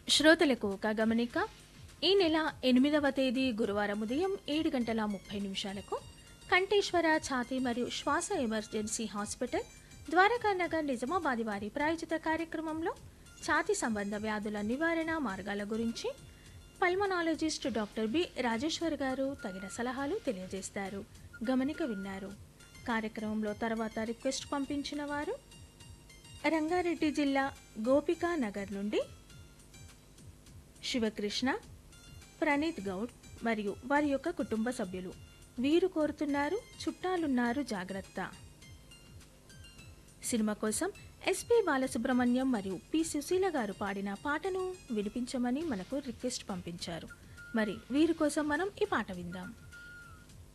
శ్రోతలకు ఒక గమనిక ఈ నెల ఎనిమిదవ తేదీ గురువారం ఉదయం ఏడు గంటల ముప్పై నిమిషాలకు కంఠేశ్వర ఛాతీ మరియు శ్వాస ఎమర్జెన్సీ హాస్పిటల్ ద్వారకా నగర్ నిజామాబాద్ వారి ప్రాయోజిత కార్యక్రమంలో ఛాతీ సంబంధ వ్యాధుల నివారణ మార్గాల గురించి పల్మనాలజిస్ట్ డాక్టర్ బి రాజేశ్వర్ గారు తగిన సలహాలు తెలియజేస్తారు గమనిక విన్నారు కార్యక్రమంలో తర్వాత రిక్వెస్ట్ పంపించిన వారు రంగారెడ్డి జిల్లా గోపికా నగర్ నుండి శివకృష్ణ ప్రణీత్ గౌడ్ మరియు వారి యొక్క కుటుంబ సభ్యులు వీరు కోరుతున్నారు చుట్టాలున్నారు జాగ్రత్త సినిమా కోసం ఎస్పి బాలసుబ్రహ్మణ్యం మరియు పి సుశీల గారు పాడిన పాటను వినిపించమని మనకు రిక్వెస్ట్ పంపించారు మరి వీరి కోసం మనం ఈ పాట విందాం